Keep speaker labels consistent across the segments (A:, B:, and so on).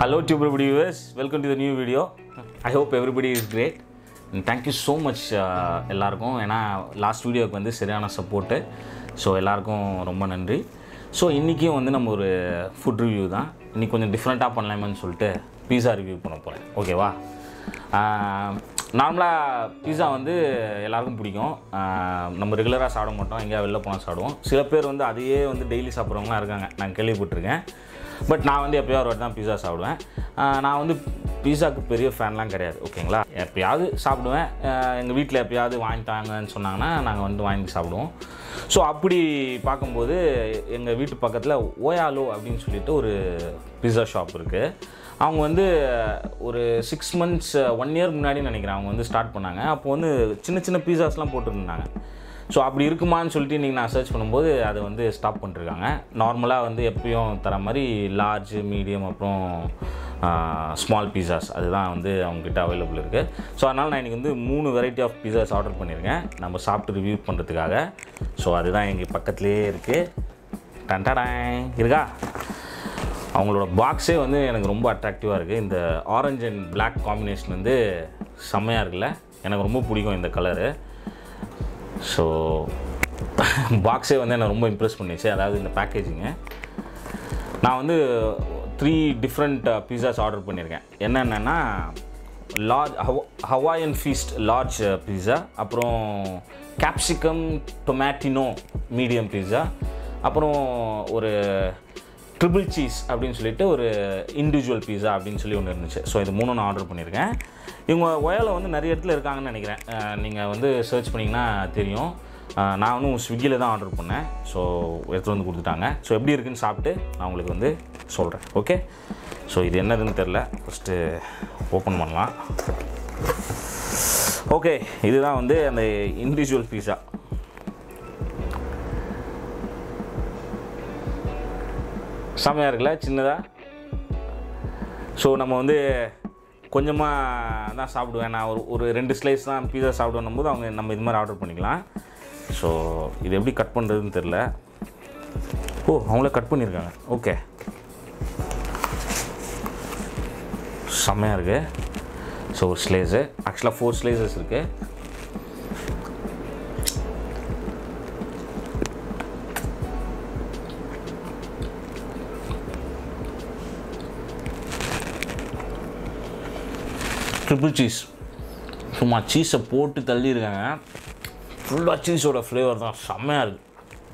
A: Hello to everybody viewers. Welcome to the new video. I hope everybody is great. And thank you so much uh, எல்லாருக்கும் ஏன்னா last வீடியோக்கு வந்து சரியான support so எல்லாருக்கும் ரொம்ப நன்றி ஸோ இன்றைக்கும் வந்து நம்ம ஒரு ஃபுட் ரிவ்யூ தான் இன்றைக்கி கொஞ்சம் டிஃப்ரெண்ட்டாக பண்ணலாமேன்னு சொல்லிட்டு பீஸா ரிவ்யூ பண்ண போகிறேன் ஓகேவா நார்மலாக பீஸா வந்து எல்லாருக்கும் பிடிக்கும் ஆஹ் நம்ம ரெகுலராக சாப்பிட மாட்டோம் எங்கேயா வெளில போனால் சாப்பிடுவோம் சில பேர் வந்து அதையே வந்து டெய்லி சாப்பிட்றவங்களாம் இருக்காங்க நான் கேள்விப்பட்டிருக்கேன் பட் நான் வந்து எப்போயோ ஒரு வாட்டி தான் பீஸா சாப்பிடுவேன் ஆஹ் நான் வந்து பீஸாக்கு பெரிய ஃபேன்லாம் கிடையாது ஓகேங்களா எப்பயாவது சாப்பிடுவேன் எங்கள் வீட்டில் எப்பயாவது வாங்கிட்டாங்கன்னு சொன்னாங்கன்னா நாங்கள் வந்து வாங்கி சாப்பிடுவோம் ஸோ அப்படி பார்க்கும்போது எங்கள் வீட்டு பக்கத்தில் ஓயாலோ அப்படின்னு சொல்லிட்டு ஒரு பீஸா ஷாப் இருக்குது அவங்க வந்து ஒரு சிக்ஸ் மந்த்ஸ் ஒன் இயர் முன்னாடி நினைக்கிறேன் அவங்க வந்து ஸ்டார்ட் பண்ணாங்க அப்போ வந்து சின்ன சின்ன பீஸாஸ்லாம் போட்டுருந்தாங்க ஸோ அப்படி இருக்குமான்னு சொல்லிட்டு இன்றைக்கி நான் சர்ச் பண்ணும்போது அதை வந்து ஸ்டாப் பண்ணிருக்காங்க நார்மலாக வந்து எப்பயும் தர மாதிரி லார்ஜ் மீடியம் அப்புறம் ஸ்மால் பீஸாஸ் அதுதான் வந்து அவங்ககிட்ட அவைலபிள் இருக்குது ஸோ அதனால் நான் இன்றைக்கி வந்து மூணு வெரைட்டி ஆஃப் பீஸாஸ் ஆர்டர் பண்ணியிருக்கேன் நம்ம சாப்பிட்டு ரிவ்யூ பண்ணுறதுக்காக ஸோ அதுதான் எங்கள் பக்கத்துலேயே இருக்குது டன்டாடாய் இருக்கா அவங்களோட பாக்ஸே வந்து எனக்கு ரொம்ப அட்ராக்டிவாக இருக்குது இந்த ஆரஞ்ச் அண்ட் பிளாக் காம்பினேஷன் வந்து செம்மையாக இருக்குல்ல எனக்கு ரொம்ப பிடிக்கும் இந்த கலரு ஸோ பாக்ஸே வந்து என்னை ரொம்ப இம்ப்ரெஸ் பண்ணிச்சு அதாவது இந்த பேக்கேஜிங்கு நான் வந்து த்ரீ டிஃப்ரெண்ட் பீஸாஸ் ஆர்டர் பண்ணியிருக்கேன் என்னென்னா large Hawaiian feast large pizza அப்புறம் கேப்சிகம் டொமேட்டினோ மீடியம் பீஸா அப்புறம் ஒரு ட்ரிபிள் சீஸ் அப்படின்னு சொல்லிட்டு ஒரு இண்டிவிஜுவல் பீஸா அப்படின்னு சொல்லி ஒன்று இருந்துச்சு ஸோ இது மூணு நான் ஆர்டர் பண்ணியிருக்கேன் இவங்க ஒயாவில் வந்து நிறைய இடத்துல இருக்காங்கன்னு நினைக்கிறேன் நீங்கள் வந்து சர்ச் பண்ணிங்கன்னா தெரியும் அஹ் நான் வந்து ஸ்விக்கியில் தான் ஆர்டர் பண்ணேன் ஸோ எடுத்துகிட்டு வந்து கொடுத்துட்டாங்க ஸோ எப்படி இருக்குன்னு சாப்பிட்டு நான் உங்களுக்கு வந்து சொல்கிறேன் ஓகே ஸோ இது என்னதுன்னு தெரில ஃபஸ்ட்டு ஓப்பன் பண்ணலாம் ஓகே இதுதான் வந்து அந்த இண்டிவிஜுவல் பீஸா செம்மையாக இருக்குல்ல சின்னதாக ஸோ நம்ம வந்து கொஞ்சமாக தான் சாப்பிடுவேன் நான் ஒரு ஒரு ரெண்டு ஸ்லைஸ் தான் பீஸா சாப்பிடுவோம் போது அவங்க நம்ம இது மாதிரி ஆர்டர் பண்ணிக்கலாம் ஸோ இது எப்படி கட் பண்ணுறதுன்னு தெரில ஓ அவங்களே கட் பண்ணியிருக்காங்க ஓகே செம்மையாக இருக்குது ஸோ ஒரு ஸ்லேஸு ஆக்சுவலாக ஃபோர் ஸ்லேசஸ் இருக்குது ட்ரிபிள் சீஸ் சும்மா சீஸை போட்டு தள்ளியிருக்காங்க ஃபுல்லாக சீஸோட ஃப்ளேவர் தான் செம்மையாக இருக்குது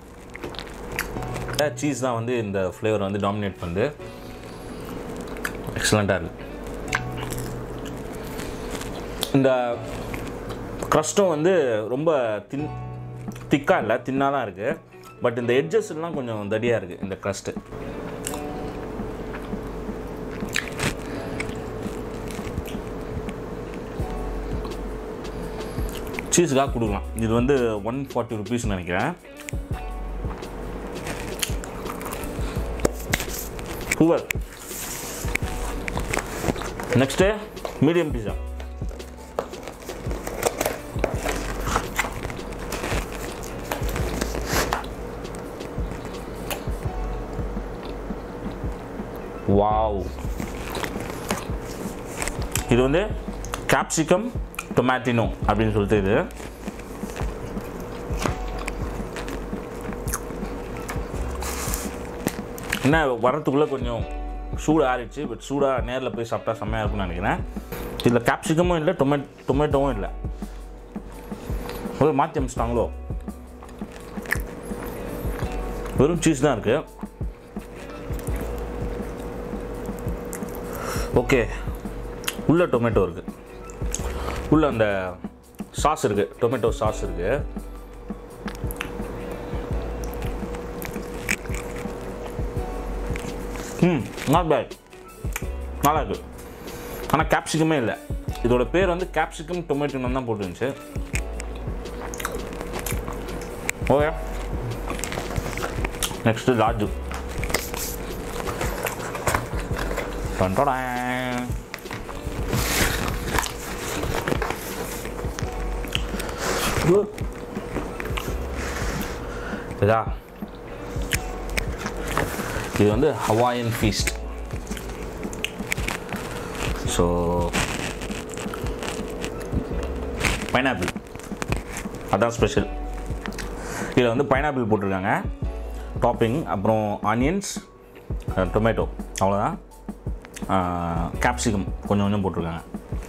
A: சீஸ் தான் வந்து இந்த ஃப்ளேவர் வந்து டாமினேட் பண்ணுது எக்ஸலண்ட்டாக இருக்குது இந்த க்ரஸ்ட்டும் வந்து ரொம்ப தின் திக்காக இல்லை தின்னாக தான் இருக்குது பட் இந்த எட்ஜஸ் எல்லாம் கொஞ்சம் தடியாக இருக்குது இந்த க்ரஸ்ட்டு சீஸுக்காக கொடுக்கலாம் இது வந்து ஒன் ஃபார்ட்டி ருபீஸ் நினைக்கிறேன் super next medium pizza wow இது வந்து கேப்சிகம் டொமேட்டினோ அப்படின்னு சொல்லிட்டு இது என்ன வரத்துக்குள்ளே கொஞ்சம் சூடு ஆறிடுச்சு பட் சூடாக நேரில் போய் சாப்பிட்டா செம்மையாக இருக்கும்னு நினைக்கிறேன் இதில் கேப்சிகமும் இல்லை டொமே டொமேட்டோவும் இல்லை ஒரு மாற்றி அமிச்சிட்டாங்களோ வெறும் சீஸ் தான் இருக்குது ஓகே உள்ள டொமேட்டோ இருக்குது உள்ள அந்த சாஸ் இருக்குது டொமேட்டோ சாஸ் இருக்குது ம் நாட் பேட் நல்லா இருக்கு ஆனால் கேப்சிகமே இல்லை இதோட பேர் வந்து கேப்சிகம் டொமேட்டோன்னு தான் போட்டுருந்துச்சு ஓகே நெக்ஸ்ட்டு லாஜு டொடேன் இதா இது வந்து ஹவாயன் ஃபீஸ்ட் ஸோ பைனாப்பிள் அதான் ஸ்பெஷல் இதில் வந்து பைனாப்பிள் போட்டிருக்காங்க டாப்பிங் அப்புறம் ஆனியன்ஸ் டொமேட்டோ அவ்வளோதான் கேப்சிகம் கொஞ்சம் கொஞ்சம் போட்டிருக்காங்க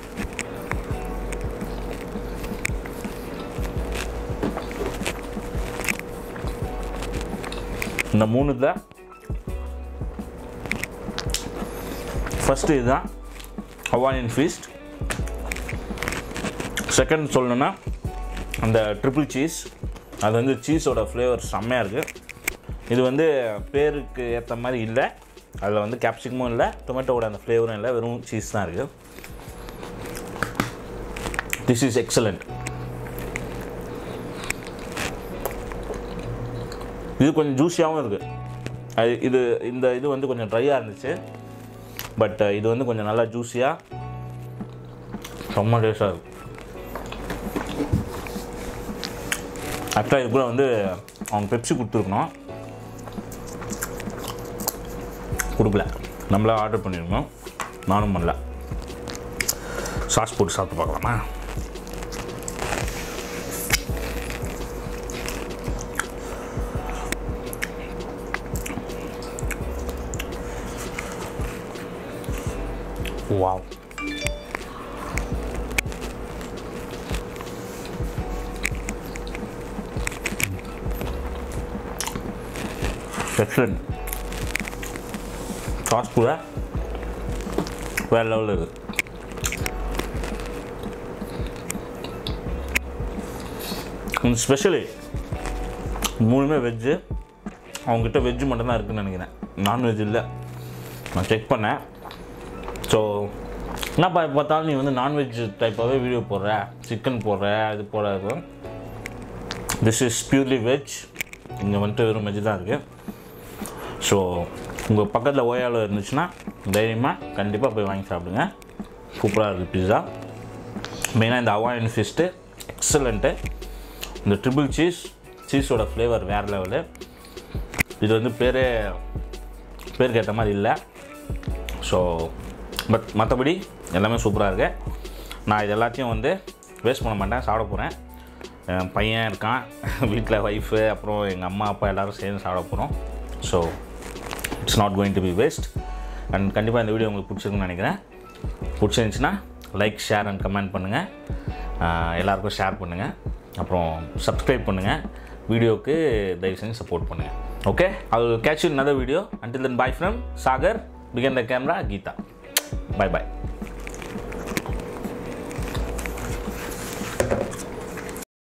A: இந்த மூணுத்தில் ஃபஸ்ட்டு இதுதான் ஹவானியன் ஃபீஸ்ட் செகண்ட் சொல்லணுன்னா அந்த ட்ரிபிள் சீஸ் அது வந்து சீஸோட ஃப்ளேவர் செம்மையாக இருக்குது இது வந்து பேருக்கு ஏற்ற மாதிரி இல்லை அதில் வந்து கேப்சிகமும் இல்லை டொமேட்டோவோட அந்த ஃப்ளேவரும் இல்லை வெறும் சீஸ் தான் இருக்குது திஸ் இஸ் எக்ஸலண்ட் இது கொஞ்சம் ஜூஸியாகவும் இருக்குது அது இது இந்த இது வந்து கொஞ்சம் ட்ரையாக இருந்துச்சு பட் இது வந்து கொஞ்சம் நல்லா ஜூஸியாக செம்ம டேஸ்டாக இருக்குது ஆக்சுவலாக இது கூட வந்து அவங்க பெப்சி கொடுத்துருக்கணும் கொடுக்கல நம்மளா ஆர்டர் பண்ணியிருக்கோம் நானும் பண்ணல சாஸ் போட்டு சாப்பிட்டு பார்க்கலாமா வாவ் எக்ஸலண்ட் சாஸ் கூட வேறு லெவலில் இருக்குது ஸ்பெஷலி மூணுமே வெஜ்ஜு அவங்ககிட்ட வெஜ்ஜு மட்டும்தான் இருக்குன்னு நினைக்கிறேன் நான்வெஜ் இல்லை நான் செக் பண்ணேன் ஸோ என்னப்பா எப்போ பார்த்தாலும் நீ வந்து நான்வெஜ் டைப்பாகவே வீடியோ போடுற சிக்கன் போடுற இது போடுற திஸ் இஸ் பியூர்லி வெஜ் இங்கே வந்துட்டு வெறும் வெஜ் தான் இருக்குது ஸோ உங்கள் பக்கத்தில் ஓயாவில் இருந்துச்சுன்னா தைரியமாக கண்டிப்பாக போய் வாங்கி சாப்பிடுங்க சூப்பராக இருக்குது பிஸா மெயினாக இந்த அவாயின் ஃபிஸ்ட்டு எக்ஸலண்ட்டு இந்த ட்ரிபிள் சீஸ் சீஸோட ஃப்ளேவர் வேறு லெவலு இது வந்து பேரே பேருக்கு ஏற்ற மாதிரி இல்லை ஸோ பட் மற்றபடி எல்லாமே சூப்பராக இருக்கு நான் இது எல்லாத்தையும் வந்து வேஸ்ட் பண்ண மாட்டேன் சாப்பிட போகிறேன் என் பையன் இருக்கான் வீட்டில் ஒய்ஃபு அப்புறம் எங்கள் அம்மா அப்பா எல்லோரும் சேர்ந்து சாப்பிட போகிறோம் so it's not going to be waste and கண்டிப்பாக இந்த வீடியோ உங்களுக்கு பிடிச்சிருக்குன்னு நினைக்கிறேன் பிடிச்சிருந்துச்சின்னா லைக் ஷேர் அண்ட் கமெண்ட் பண்ணுங்கள் எல்லாருக்கும் ஷேர் பண்ணுங்கள் அப்புறம் சப்ஸ்கிரைப் பண்ணுங்கள் வீடியோவுக்கு தயவு செஞ்சு சப்போர்ட் பண்ணுங்கள் okay I will catch you another video until then bye from Sagar பிகன் the camera Geetha bye by